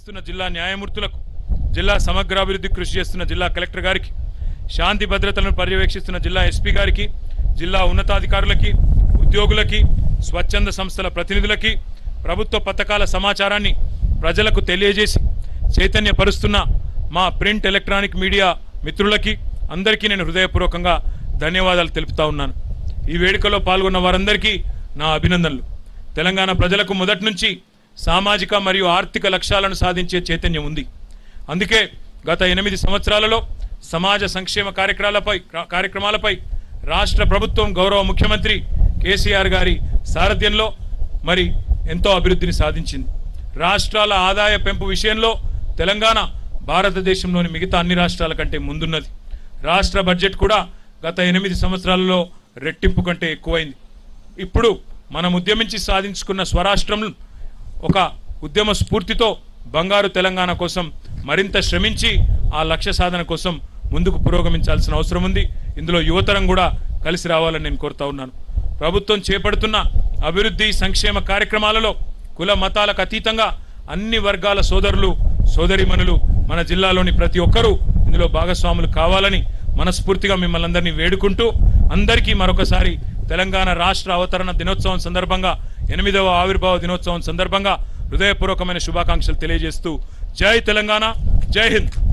చేస్తున్న జిల్లా న్యాయమూర్తులకు జిల్లా సమగ్రాభివృద్ధి కృషి చేస్తున్న జిల్లా కలెక్టర్ గారికి శాంతి భద్రతలను పర్యవేక్షిస్తున్న జిల్లా ఎస్పీ గారికి జిల్లా ఉన్నతాధికారులకి ఉద్యోగులకి స్వచ్ఛంద సంస్థల ప్రతినిధులకి ప్రభుత్వ పథకాల సమాచారాన్ని ప్రజలకు తెలియజేసి చైతన్యపరుస్తున్న మా ప్రింట్ ఎలక్ట్రానిక్ మీడియా మిత్రులకి అందరికీ నేను హృదయపూర్వకంగా ధన్యవాదాలు తెలుపుతా ఉన్నాను ఈ వేడుకలో పాల్గొన్న వారందరికీ నా అభినందనలు తెలంగాణ ప్రజలకు మొదటి నుంచి సామాజిక మరియు ఆర్థిక లక్ష్యాలను సాధించే చైతన్యం ఉంది అందుకే గత ఎనిమిది సంవత్సరాలలో సమాజ సంక్షేమ కార్యక్రమాలపై కార్యక్రమాలపై రాష్ట్ర ప్రభుత్వం గౌరవ ముఖ్యమంత్రి కేసీఆర్ గారి సారథ్యంలో మరి ఎంతో అభివృద్ధిని సాధించింది రాష్ట్రాల ఆదాయ పెంపు విషయంలో తెలంగాణ భారతదేశంలోని మిగతా అన్ని రాష్ట్రాల కంటే ముందున్నది రాష్ట్ర బడ్జెట్ కూడా గత ఎనిమిది సంవత్సరాలలో రెట్టింపు కంటే ఎక్కువైంది ఇప్పుడు మనం ఉద్యమించి సాధించుకున్న స్వరాష్ట్రం ఒక ఉద్యమ స్ఫూర్తితో బంగారు తెలంగాణ కోసం మరింత శ్రమించి ఆ లక్ష్య సాధన కోసం ముందుకు పురోగమించాల్సిన అవసరం ఉంది ఇందులో యువతరం కూడా కలిసి రావాలని నేను కోరుతా ఉన్నాను ప్రభుత్వం చేపడుతున్న అభివృద్ధి సంక్షేమ కార్యక్రమాలలో కుల మతాలకు అతీతంగా అన్ని వర్గాల సోదరులు సోదరిమణులు మన జిల్లాలోని ప్రతి ఒక్కరూ ఇందులో భాగస్వాములు కావాలని మనస్ఫూర్తిగా మిమ్మల్ని అందరినీ వేడుకుంటూ అందరికీ మరొకసారి తెలంగాణ రాష్ట్ర అవతరణ దినోత్సవం సందర్భంగా ఎనిమిదవ ఆవిర్భావ దినోత్సవం సందర్భంగా హృదయపూర్వకమైన శుభాకాంక్షలు తెలియజేస్తూ జై తెలంగాణ జై హింద్